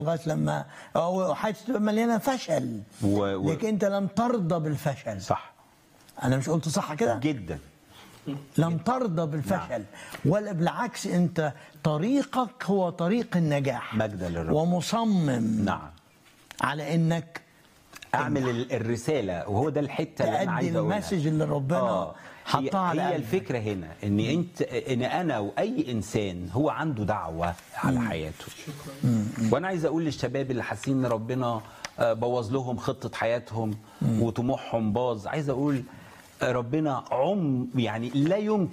لغايه لما أو حيث تبقى مليانه فشل و- و- لكن انت لم ترضى بالفشل صح انا مش قلت صح كده جدا لم ترضى بالفشل ولا بالعكس انت طريقك هو طريق النجاح مجدا للرب. ومصمم نعم على انك اعمل ال- الرساله وهو ده الحته اللي انا تأدي عايز اقولها المسج اللي ربنا آه. حطها على هي, هي قلبك. الفكره هنا ان انت ان انا واي انسان هو عنده دعوه على حياته وانا عايز اقول للشباب اللي حاسين ان ربنا آه، بوظ لهم خطه حياتهم وطموحهم باظ عايز اقول آه، ربنا عم يعني لا يمكن